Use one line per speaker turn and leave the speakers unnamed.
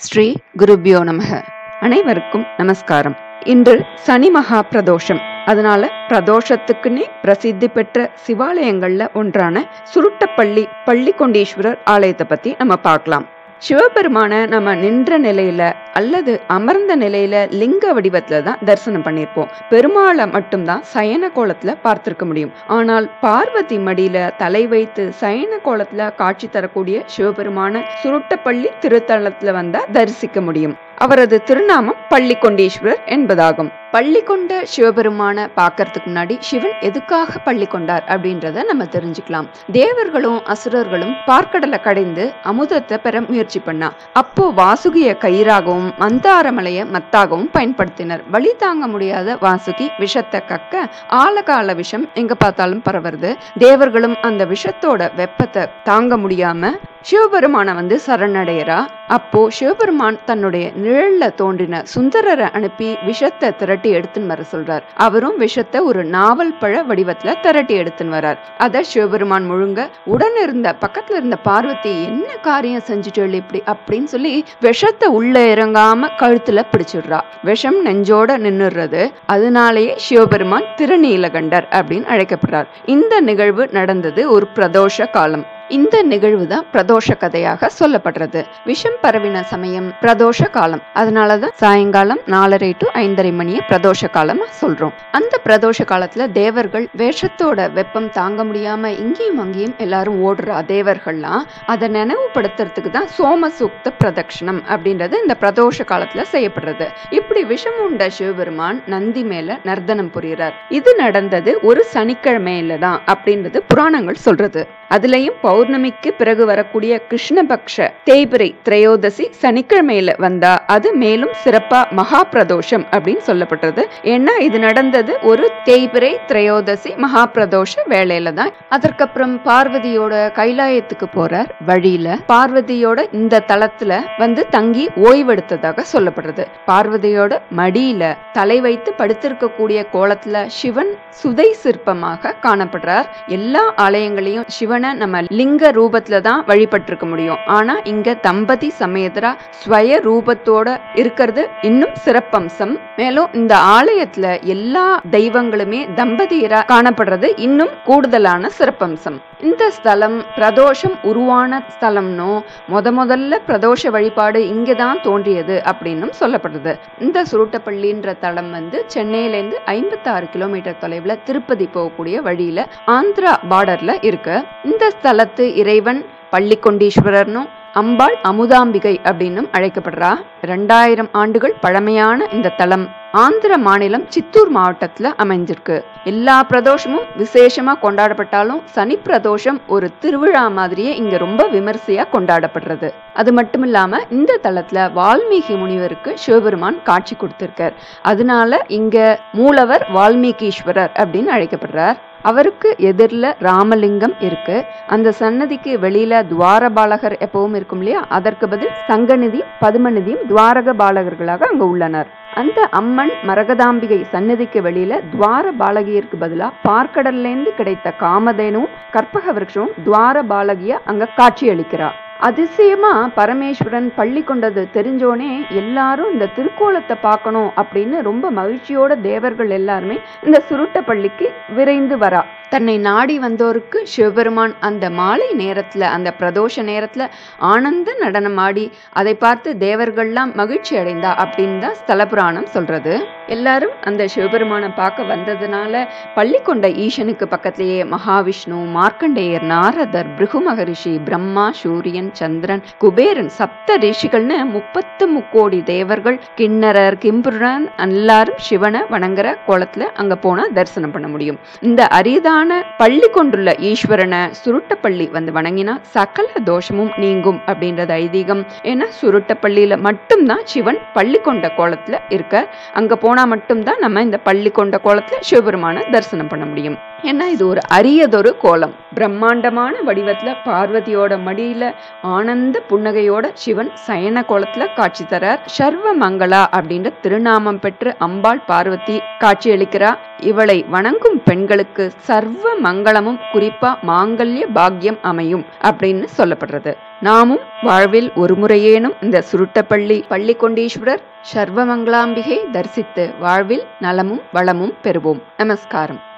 ஸ்ரீ குருபியோ நமக அனைவருக்கும் நமஸ்காரம் இன்று சனி மகா பிரதோஷம் அதனால பிரதோஷத்துக்குன்னே பிரசித்தி பெற்ற சிவாலயங்கள்ல ஒன்றான சுருட்டப்பள்ளி பள்ளிக்கொண்டீஸ்வரர் ஆலயத்தை பத்தி நம்ம பார்க்கலாம் சிவபெருமான நம்ம நின்ற நிலையில அல்லது அமர்ந்த நிலையில லிங்க வடிவத்துல தான் தரிசனம் பண்ணியிருப்போம் பெருமாளை மட்டும்தான் சயன கோலத்துல பார்த்திருக்க முடியும் ஆனால் பார்வதி மடியில தலை வைத்து சயன கோலத்துல காட்சி தரக்கூடிய சிவபெருமான சுருட்டப்பள்ளி திருத்தலத்துல வந்தா தரிசிக்க முடியும் அவரது திருநாமம் பள்ளிக்கொண்டீஸ்வரர் என்பதாகும் பள்ளி கொண்ட சிவபெருமான பார்க்கறதுக்கு முன்னாடி சிவன் எதுக்காக பள்ளி கொண்டார் அப்படின்றத நம்ம தெரிஞ்சுக்கலாம் தேவர்களும் அசுரர்களும் பார்க்கடலை கடைந்து அமுதத்தை பெற முயற்சி பண்ணா அப்போ வாசுகிய கயிறாகவும் மந்தாரமலைய மத்தாகவும் பயன்படுத்தினர் வழி தாங்க முடியாத வாசுகி விஷத்தை கக்க ஆழகால விஷம் எங்க பார்த்தாலும் பரவுறது தேவர்களும் அந்த விஷத்தோட வெப்பத்தை தாங்க முடியாம சிவபெருமான வந்து சரணடையறா அப்போ சிவபெருமான் தன்னுடைய நிழல்ல தோன்றின சுந்தரரை அனுப்பி விஷத்தை திரட்டி எடுத்துன்னு வர சொல்றார் அவரும் விஷத்தை ஒரு நாவல் பழ வடிவத்துல திரட்டி எடுத்துன்னு வரார் அத சிவபெருமான் முழுங்க உடன் இருந்த பக்கத்துல இருந்த பார்வதி என்ன காரியம் செஞ்சுட்டு இப்படி அப்படின்னு சொல்லி விஷத்தை உள்ள இறங்காம கழுத்துல பிடிச்சிடுறா விஷம் நெஞ்சோட நின்னுடுறது அதனாலேயே சிவபெருமான் திருநீலகண்டர் அப்படின்னு அழைக்கப்படுறார் இந்த நிகழ்வு நடந்தது ஒரு பிரதோஷ காலம் இந்த நிகழ்வு தான் பிரதோஷ கதையாக சொல்லப்படுறது விஷம் பரவின சமயம் பிரதோஷ காலம் அதனாலதான் சாயங்காலம் நாலரை டு ஐந்தரை மணியை பிரதோஷ காலமா சொல்றோம் அந்த பிரதோஷ காலத்துல தேவர்கள் வேஷத்தோட வெப்பம் தாங்க முடியாம இங்கேயும் அங்கேயும் எல்லாரும் ஓடுற தேவர்கள்லாம் அதை நினைவுபடுத்துறதுக்கு தான் சோம சூக்த பிரதட்சணம் அப்படின்றது இந்த பிரதோஷ காலத்துல செய்யப்படுறது இப்படி விஷம் உண்ட சிவபெருமான் நந்தி மேல நர்தனம் புரிகிறார் இது நடந்தது ஒரு சனிக்கிழமையில தான் அப்படின்றது புராணங்கள் சொல்றது அதுலயும் பௌர்ணமிக்கு பிறகு வரக்கூடிய கிருஷ்ணபக்ஷ தேய்பிரை திரையோதசி சனிக்கிழமையில வந்தா அது மேலும் சிறப்பா மகா பிரதோஷம் அப்படின்னு சொல்லப்பட்டது ஏன்னா இது நடந்தது ஒரு தேய்பிரை திரையோதசி மகா பிரதோஷ வேலையில தான் அதற்கப்புறம் பார்வதியோட கைலாயத்துக்கு போறார் வழியில பார்வதியோட இந்த தளத்துல வந்து தங்கி ஓய்வெடுத்ததாக சொல்லப்படுறது பார்வதியோட மடியில தலை வைத்து படுத்திருக்கக்கூடிய கோலத்துல சிவன் சுதை சிற்பமாக காணப்படுறார் எல்லா ஆலயங்களையும் சிவனை நம்ம லிங்க ரூபத்துல தான் வழிபட்டிருக்க முடியும் ஆனா இங்க தம்பதி சமேதரா ஸ்வய ரூபத்தோட இருக்கிறது இன்னும் சிறப்பம்சம் மேலும் இந்த ஆலயத்துல எல்லா தெய்வங்களுமே தம்பதியரா காணப்படுறது இன்னும் கூடுதலான சிறப்பம்சம் இந்த ஸ்தலம் பிரதோஷம் உருவான ஸ்தலம்னோ முத முதல்ல பிரதோஷ வழிபாடு இங்கே தான் தோன்றியது அப்படின்னும் சொல்லப்படுது இந்த சுருட்டப்பள்ளின்ற தலம் வந்து சென்னையிலேருந்து ஐம்பத்தாறு கிலோமீட்டர் தொலைவில் திருப்பதி போகக்கூடிய வழியில ஆந்திரா பார்டர்ல இருக்கு இந்த ஸ்தலத்து இறைவன் பள்ளிக்கொண்டீஸ்வரர்னும் அம்பாள் அமுதாம்பிகை அப்படின்னும் அழைக்கப்படுறா ரெண்டாயிரம் ஆண்டுகள் பழமையான இந்த தலம் ஆந்திர மாநிலம் சித்தூர் மாவட்டத்துல அமைஞ்சிருக்கு எல்லா பிரதோஷமும் விசேஷமா கொண்டாடப்பட்டாலும் சனி பிரதோஷம் ஒரு திருவிழா மாதிரியே இங்க ரொம்ப விமர்சையா கொண்டாடப்படுறது அது மட்டும் இல்லாம இந்த தளத்துல வால்மீகி முனிவருக்கு சிவபெருமான் காட்சி கொடுத்திருக்கார் அதனால இங்க மூலவர் வால்மீகீஸ்வரர் அப்படின்னு அழைக்கப்படுறார் அவருக்கு எதிரில் ராமலிங்கம் இருக்கு அந்த சன்னதிக்கு வெளியில துவார பாலகர் எப்பவும் இருக்கும் இல்லையா அதற்கு பதில் சங்கநிதியும் பதுமநிதியும் துவாரக பாலகர்களாக அங்க உள்ளனர் அந்த அம்மன் மரகதாம்பிகை சன்னதிக்கு வெளியில துவார பாலகியருக்கு பதிலா பார்க்கடல்லேருந்து கிடைத்த காமதேனும் கற்பக விருட்சமும் துவார பாலகியா அங்க காட்சியளிக்கிறார் அதிசயமா பரமேஸ்வரன் பள்ளி கொண்டது தெரிஞ்சோனே எல்லாரும் இந்த திருக்கோலத்தை பார்க்கணும் அப்படின்னு ரொம்ப மகிழ்ச்சியோட தேவர்கள் எல்லாருமே இந்த சுருட்ட பள்ளிக்கு விரைந்து வரா தன்னை நாடி வந்தோருக்கு சிவபெருமான் அந்த மாலை நேரத்துல அந்த பிரதோஷ நேரத்துல ஆனந்த நடனம் ஆடி அதை பார்த்து தேவர்கள்லாம் மகிழ்ச்சி அடைந்தா அப்படின்னு தான் ஸ்தல புராணம் சொல்றது எல்லாரும் அந்த சிவபெருமானை பார்க்க வந்ததுனால பள்ளி கொண்ட ஈசனுக்கு பக்கத்திலேயே மகாவிஷ்ணு மார்க்கண்டேயர் நாரதர் பிருகு மகரிஷி பிரம்மா சூரியன் சந்திரன் குபேரன் சப்த ரிஷிகள்னு முப்பத்து முக்கோடி தேவர்கள் கிண்ணறர் கிம்புரன் எல்லாரும் சிவனை வணங்குற கோலத்துல அங்க போனா தரிசனம் பண்ண முடியும் இந்த அரிதான பள்ளி கொண்டுள்ள ஈஸ்வரனை சுருட்டப்பள்ளி வந்து வணங்கினா சகல தோஷமும் நீங்கும் அப்படின்றது ஐதீகம் ஏன்னா சுருட்டப்பள்ளியில மட்டும்தான் சிவன் பள்ளி கொண்ட கோலத்துல இருக்க அங்க போனா மட்டும்தான் நம்ம இந்த பள்ளி கொண்ட கோலத்துல சிவபெருமான தரிசனம் பண்ண முடியும் ஏன்னா இது ஒரு அரியதொரு கோலம் பிரம்மாண்டமான வடிவத்துல பார்வதியோட மடியில ஆனந்த புன்னகையோட சிவன் சயன கோலத்துல காட்சி தரார் சர்வ மங்களா அப்படின்ற திருநாமம் பெற்று அம்பாள் பார்வதி காட்சியளிக்கிறா இவளை வணங்கும் பெண்களுக்கு சர்வ மங்களமும் குறிப்பா மாங்கல்ய பாக்கியம் அமையும் அப்படின்னு சொல்லப்படுறது நாமும் வாழ்வில் ஒரு முறையேனும் இந்த சுருட்டப்பள்ளி பள்ளி கொண்டீஸ்வரர் சர்வமங்களாம்பிகை தரிசித்து வாழ்வில் நலமும் வளமும் பெறுவோம் நமஸ்காரம்